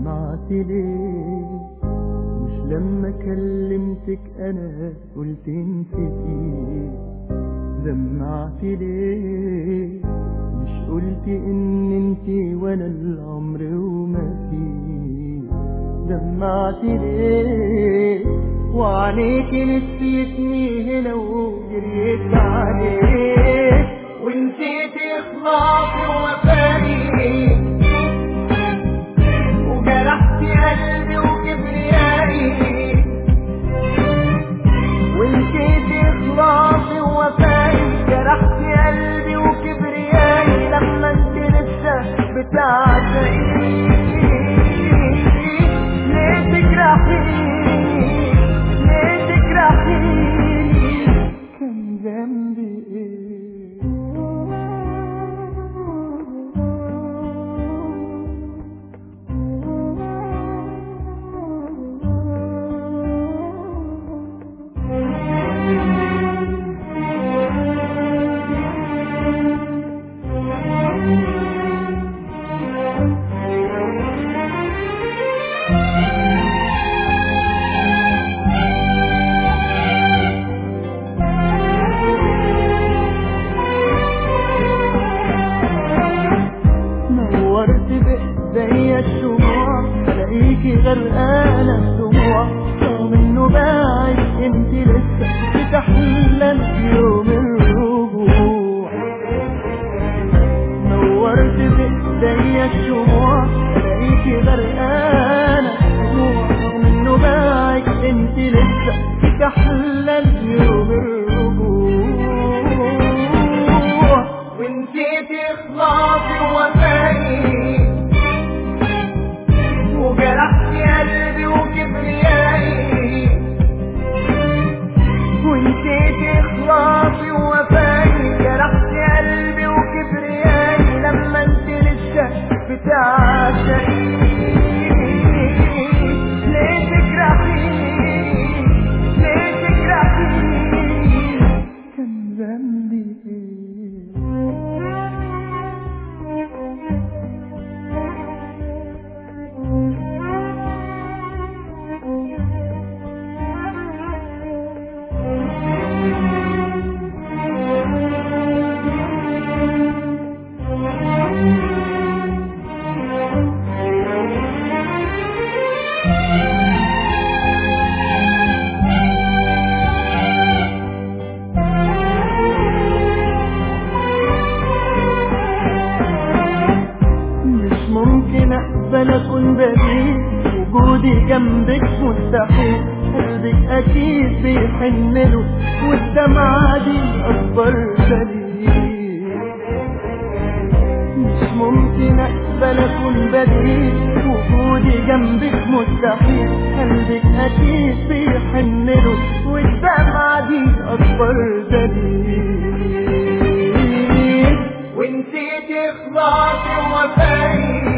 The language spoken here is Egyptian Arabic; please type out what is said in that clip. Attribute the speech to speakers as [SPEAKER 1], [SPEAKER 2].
[SPEAKER 1] دمعت ليه مش لما كلمتك انا قلت نسيتي دمعت ليه مش قلت ان انتي وانا العمر وما فيه دمعت ليه وعليك نسيتني هنا وجريت عليك ونسيت اخلاصي ووفائي وجرحت قلبي وكبريائي ونسيت اخلاصي ووفائي جرحت قلبي وكبريائي لما انت لسه بتعشقيني ليه تجرحيني ليه تجرحيني كان ذنبي ايه نورت بإيديا الشموع الاقيكي غرقانة بدموع رغم انه باعد انت لسه بتحلم بيوم الرجوع نورت بإيديا الشموع الاقيكي غرقانة بدموع رغم انه باعد انت لسه بتحلم بيوم الرجوع ونسيت اخلاصي ووفائي وجرحت قلبي وكبريائي ونسيت اخلاصي ووفائي جرحت قلبي وكبريائي لما انت لسه بتعشقيني ليه تجرحيني ليه تجرحيني كان ذنبي ايه مش ممكن اقبل اكون بديل وجودي جنبك مستحيل قلبك اكيد بيحن له والدمعة دي اكبر دليل مش ممكن اقبل اكون بديل وجودي جنبك مستحيل قلبك اكيد بيحن له والدمعة دي اكبر دليل ونسيت اخلاصي ووفائي